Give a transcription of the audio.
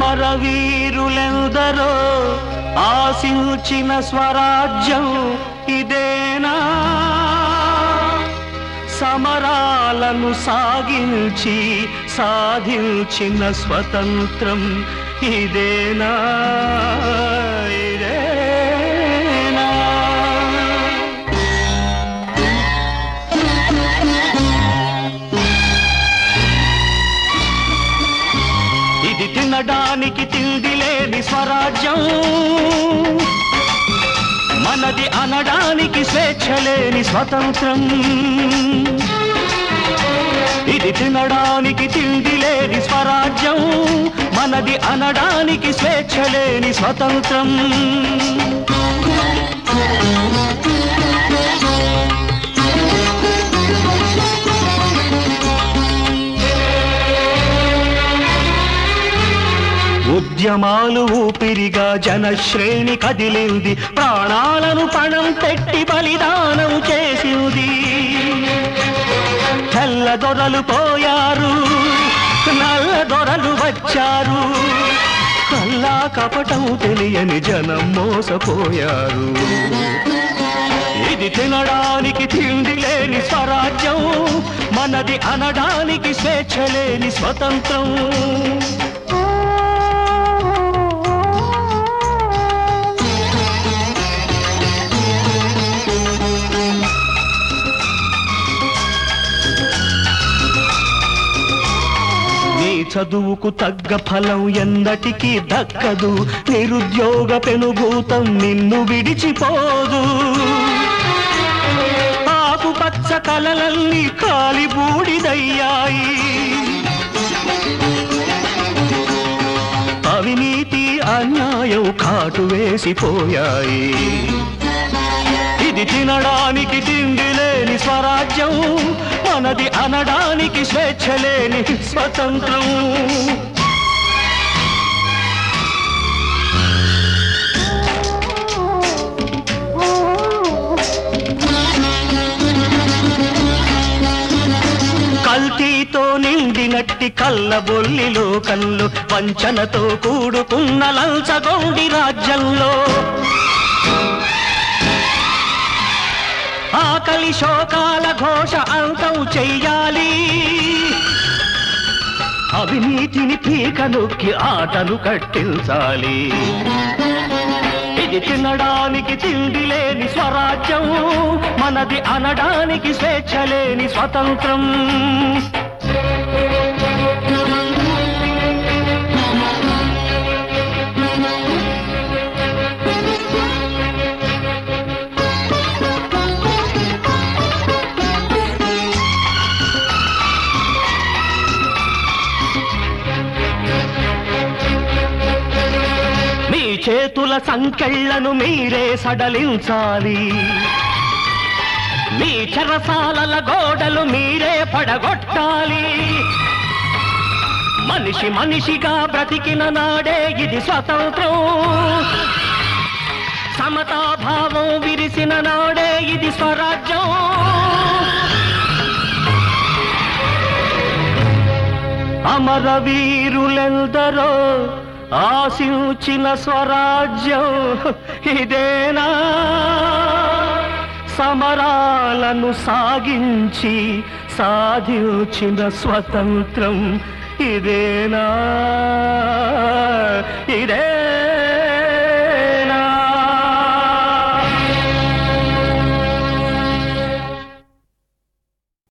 అమరవీరులెందరో ఆశించిన స్వరాజ్యం ఇదేనా సమరాలను సాగించి సాధించిన స్వతంత్రం ఇదేనా ఇదేనా ఇది తినడానికి తిండి లేని స్వరాజ్యం మనది అనడానికి స్వేచ్ఛ లేని స్వతంత్రం ఇది తినడానికి తిండి లేని స్వరాజ్యం మనది అనడానికి స్వేచ్ఛ లేని స్వతంత్రం ఉద్యమాలు ఊపిరిగా జనశ్రేణి కదిలింది ప్రాణాలను పణం పెట్టి బలిదానం చేసింది తెల్ల దొరలు పోయారు నల్ల దొరలు వచ్చారు కల్లా కపటం తెలియని జనం మోసపోయారు ఇది తినడానికి తిండి లేని స్వరాజ్యం మనది అనడానికి స్వేచ్ఛ లేని స్వతంత్రం నీ చదువుకు తగ్గ ఫలం ఎన్నటికీ దక్కదు నిరుద్యోగ పెనుభూతం నిన్ను విడిచిపోదు ఆకుపచ్చ కలలన్నీ కాలి బూడిదయ్యాయి అవినీతి అన్యాయం కాటు వేసిపోయాయి ఇది తినడానికి తిండి లేని స్వరాజ్యం మనది అనడానికి స్వేచ్ఛ లేని స్వతంత్రం కల్తీతో నిండినట్టి కళ్ళబొల్లిలో కళ్ళు వంచనతో కూడుకున్న లంచగొండి రాజ్యంలో ఆకలి శోకాల ఘోష అంతం చెయ్యాలి అవినీతిని పీక నొక్కి ఆటలు కట్టించాలి ఇది తినడానికి తిండి లేని స్వరాజ్యం మనది అనడానికి స్వేచ్ఛ లేని స్వతంత్రం మీ చేతుల సంకెళ్లను మీరే సడలించాలి మీ చెరసాలల గోడలు మీరే పడగొట్టాలి మనిషి మనిషిగా బ్రతికిన నాడే ఇది స్వతంత్రం సమతాభావం విరిసిన నాడే ఇది స్వరాజ్యం అమరవీరులెందరో ఆశించిన స్వరాజ్యం ఇదేనా సమరాలను సాగించి సాధించిన స్వతంత్రం ఇదేనా ఇదే